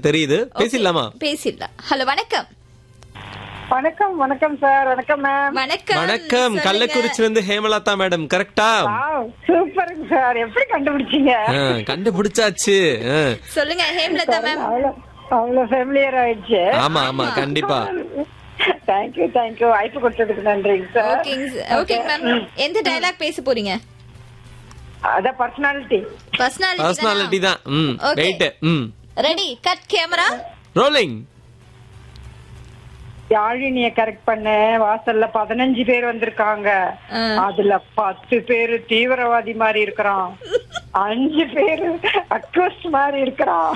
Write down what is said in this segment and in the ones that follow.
தெரியுது பேசிடலாமா பேசிடலாம் ஹலோ வணக்கம் வணக்கம் வணக்கம் சார் வணக்கம் மேம் வணக்கம் வணக்கம் சொல்லுங்க. கள்ளக்குறிச்சில இருந்து ஹேமலதா மேடம் கரெக்டா சூப்பருங்க சார் எப்படி கண்டுபிடிச்சீங்க ஆ, கண்டுபிடிச்சாச்சு ஆ. சொல்லுங்க ஹேம்லதா மேம் அவ்வளவு அவ்வளவு ஃபெமிலியர் ஆயிடுச்சு ஆமா ஆமா கண்டிப்பா தேங்க்யூ தேங்க்யூ வாய்ப்பு கொடுத்ததுக்கு நன்றிங்க சார் ஓகேங்க ஓகேங்க மேம் எந்த டயலாக் பேச போறீங்க அதான் பர்சனாலிட்டி பர்சனாலிட்டி பர்சனாலிட்டி தான் ம் Okay. வெயிட் ம் ரெடி கட் கேமரா ரோலிங் யாழினிய கரெக்ட் பண்ண வாசல்ல பதினஞ்சு பேர் வந்திருக்காங்க ஆ. அதுல பத்து பேரு தீவிரவாதி மாதிரி இருக்கிறான் அஞ்சு பேரு அக்ரோஸ் மாதிரி இருக்கிறான்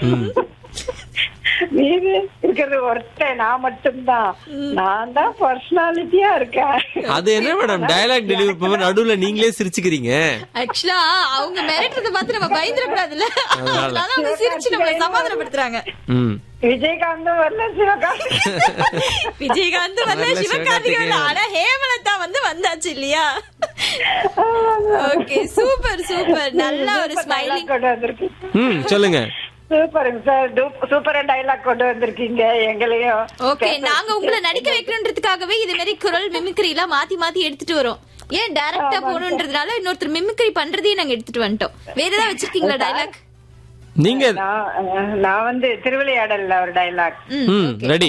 மீது இருக்கிறது ஒருத்தன் நான் மட்டும்தான் நான் தான் பர்சனாலிட்டியா இருக்கேன் அது என்ன மேடம் டயலாக் டெலிவரி பண்ணும்போது நடுவுல நீங்களே சிரிச்சுக்கிறீங்க ஆக்சுவலா அவங்க மிரட்டுறத பார்த்து நம்ம பயந்துட கூடாதுல்ல அதனால அவங்க சிரிச்சு நம்மள சமாதானப்படுத்துறாங்க ம் விஜயகாந்தும் வரல சிவகாந்த் விஜயகாந்த் வரல வரல, சிவகார்த்திகேயன் சிவகார்த்திகேயன். ஆனா ஹேமலதா வந்து வந்தாச்சு இல்லையா ஓகே சூப்பர் சூப்பர் நல்ல ஒரு ஸ்மைலிங் கொண்டு வந்திருக்கு ம் சொல்லுங்க சூப்பருங்க சார் சூப்பரா டைலாக் கொண்டு வந்திருக்கீங்க எங்களையும் ஓகே நாங்க உங்களை நடிக்க வைக்கணுன்றதுக்காகவே இது மாதிரி குரல் மிமிக்ரி எல்லாம் மாத்தி மாத்தி எடுத்துட்டு வரோம் ஏன் டைரக்டா போகணுன்றதுனால இன்னொருத்தர் மிமிக்ரி பண்றதையும் நாங்க எடுத்துட்டு வந்துட்டோம் வேற ஏதாவது வச்சிருக்கீங்களா டைலாக் நீங்க நான் அஹ், நான் வந்து திருவிளையாடல்ல ஒரு டைலாக் ம் ரெடி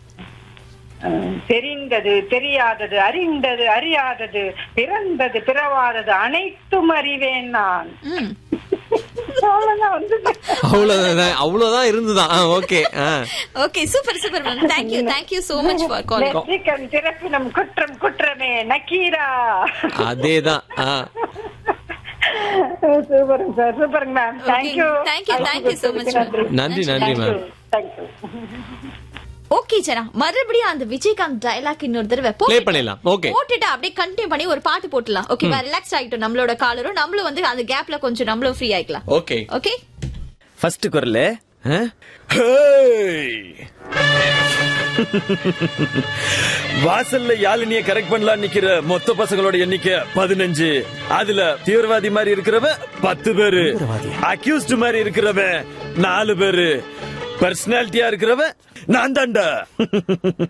தெரிந்தது தெரியாதது அறிந்தது அறியாதது பிறந்தது பிறவாதது அனைத்தும் அறிவேன் நான் ம் அவ்வளவுதான் வந்து அவ்வளவுதான் அவ்வளவுதான் இருந்துதான் okay okay super super ma'am thank you thank you so much for calling நெற்றிக்கண் திறப்பினும் குற்றம் குற்றமே நக்கீரா அதேதான் ஆ. சூப்பருங்க சார் சூப்பருங்க ma'am thank you Thank you, thank you so much, ma'am. நன்றி நன்றி மேம் தேங்க்யூ ஓகே சனா மறுபடியும் அந்த விஜயகாந்த் டயலாக் இன்னொரு தடவை ப்ளே போட்டுட்டு- பண்ணிடலாம் ஓகே போட்டுட்டு அப்படியே கண்டினியூ பண்ணி ஒரு பாட்டு போட்டுலாம் ஓகேவா ரிலாக்ஸ் ஆகிட்டோம் நம்மளோட காலரும் நம்மளும் வந்து அந்த கேப்ல கொஞ்சம் நம்மளும் ஃப்ரீ ஆயிக்கலாம் ஓகே ஓகே ஃபர்ஸ்ட் குரல் ஆ? வாசல்ல யாழினிய கரெக்ட் பண்ணலாம் நிக்கிற மொத்த பசங்களோட எண்ணிக்கை பதினஞ்சு அதுல தீவிரவாதி மாதிரி இருக்கிறவன் பத்து பேரு அக்யூஸ்ட் மாதிரி இருக்கிறவன் நாலு பேரு பர்சனாலிட்டியா இருக்கிறவன் நான் தான்டா